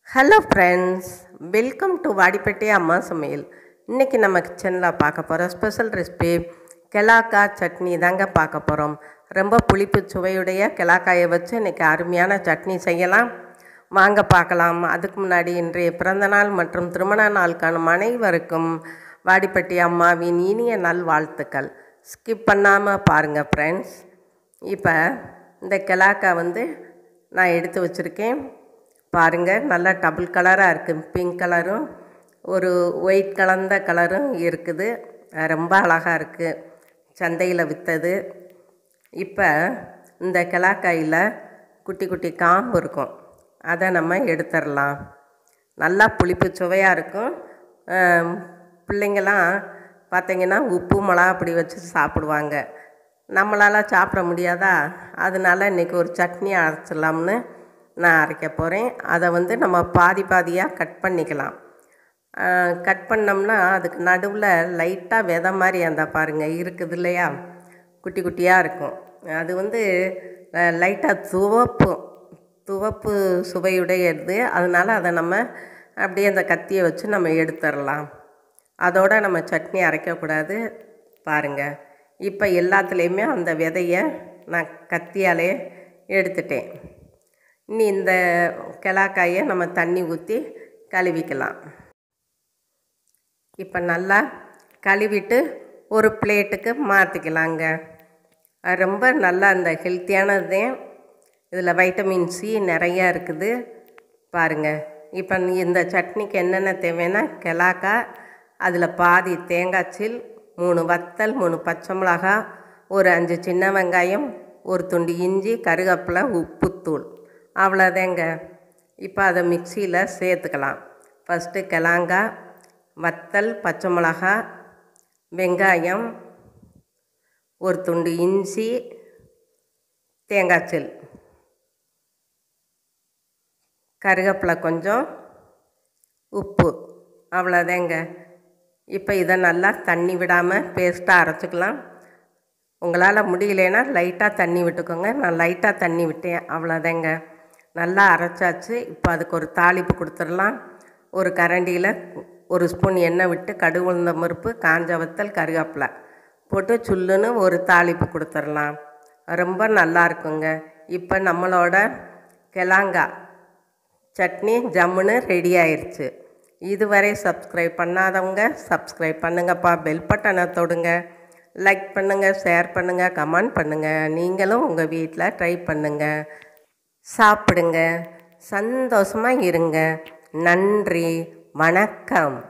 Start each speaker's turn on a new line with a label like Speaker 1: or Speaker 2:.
Speaker 1: hello friends welcome to Vadipatti அம்மா சமையல் இன்றைக்கி நம்ம கிச்சனில் பார்க்க போகிற ஸ்பெஷல் ரெசிபி கெலாக்கா சட்னி தாங்க பார்க்க போகிறோம் ரொம்ப புளிப்பு சுவையுடைய கெலாக்காயை வச்சு இன்றைக்கி அருமையான சட்னி செய்யலாம் வாங்க பார்க்கலாம் அதுக்கு முன்னாடி இன்றைய பிறந்தநாள் மற்றும் திருமண நாள் காணும் அனைவருக்கும் வாடிப்பட்டி அம்மாவின் இனிய நல் வாழ்த்துக்கள் ஸ்கிப் பண்ணாமல் பாருங்கள் ஃப்ரெண்ட்ஸ் இப்போ இந்த கெலாக்கா வந்து நான் எடுத்து வச்சுருக்கேன் பாருங்கள் நல்லா டபுள் கலராக இருக்குது பிங்க் கலரும் ஒரு ஒயிட் கலந்த கலரும் இருக்குது ரொம்ப அழகாக இருக்குது சந்தையில் விற்றது இப்போ இந்த கிளாக்காயில் குட்டி குட்டி காம்பு இருக்கும் அதை நம்ம எடுத்துடலாம் நல்லா புளிப்பு சுவையாக இருக்கும் ஆம், பிள்ளைங்கள்லாம் பார்த்தீங்கன்னா உப்பு மிளகா அப்படி வச்சு சாப்பிடுவாங்க நம்மளால் சாப்பிட முடியாதா அதனால இன்றைக்கி ஒரு சட்னி அரைச்சிடலாம்னு நான் அரைக்க போகிறேன் அதை வந்து நம்ம பாதி பாதியாக கட் பண்ணிக்கலாம் கட் பண்ணோம்னா அதுக்கு நடுவில் லைட்டாக விதை மாதிரி அந்த பாருங்கள் இருக்குது இல்லையா குட்டி குட்டியாக இருக்கும் அது வந்து லைட்டாக துவப்பு துவப்பு சுவையுடையது அதனால் அதை நம்ம அப்படியே அந்த கத்தியை வச்சு நம்ம எடுத்துடலாம் அதோட நம்ம சட்னி அரைக்கக்கூடாது பாருங்கள் இப்போ எல்லாத்துலேயுமே அந்த விதையை நான் கத்தியாலே எடுத்துட்டேன் இனி இந்த கிளாக்காயை நம்ம தண்ணி ஊற்றி கழுவிக்கலாம் இப்போ நல்லா கழுவிட்டு ஒரு பிளேட்டுக்கு மாற்றிக்கலாங்க அது ரொம்ப நல்லா அந்த ஹெல்த்தியானது இதில் வைட்டமின் சி நிறையா இருக்குது பாருங்கள் இப்போ நீ இந்த சட்னிக்கு என்னென்ன தேவைன்னா கிளாக்கா அதில் பாதி தேங்காய் சீல் மூணு வத்தல் மூணு பச்சை மிளகா ஒரு அஞ்சு சின்ன வெங்காயம் ஒரு துண்டு இஞ்சி கருவேப்பிலை உப்புத்தூள் அவ்வளோதாங்க இப்போ அதை மிக்சியில் சேர்த்துக்கலாம் ஃபஸ்ட்டு கிழங்கா வத்தல் பச்சை மிளகா வெங்காயம் ஒரு துண்டு இஞ்சி தேங்காய்ச்சல் கருவேப்பிலை கொஞ்சம் உப்பு அவ்வளோதாங்க இப்போ இதை நல்லா தண்ணி விடாமல் பேஸ்ட்டாக அரைச்சிக்கலாம் உங்களால் முடியலைன்னா லைட்டாக தண்ணி விட்டுக்கோங்க நான் லைட்டாக தண்ணி விட்டேன் அவ்வளோதாங்க நல்லா அரைச்சாச்சு இப்போ அதுக்கு ஒரு தாளிப்பு கொடுத்துடலாம் ஒரு கரண்டியில் ஒரு ஸ்பூன் எண்ணெய் விட்டு கடுகு உளுந்த பருப்பு காஞ்ச வத்தல் கருவேப்பிலை போட்டு சுல்லுன்னு ஒரு தாளிப்பு கொடுத்துடலாம் ரொம்ப நல்லா இருக்குங்க இப்போ நம்மளோட கிழங்கா சட்னி ஜம்முன்னு ரெடி ஆயிடுச்சு இதுவரை சப்ஸ்கிரைப் பண்ணாதவங்க சப்ஸ்கிரைப் பண்ணுங்கப்பா பெல் பட்டனை தொடுங்க லைக் பண்ணுங்கள் ஷேர் பண்ணுங்கள் கமெண்ட் பண்ணுங்கள் நீங்களும் உங்கள் வீட்டில் ட்ரை பண்ணுங்கள் சாப்பிடுங்க சந்தோஷமாக இருங்க நன்றி வணக்கம்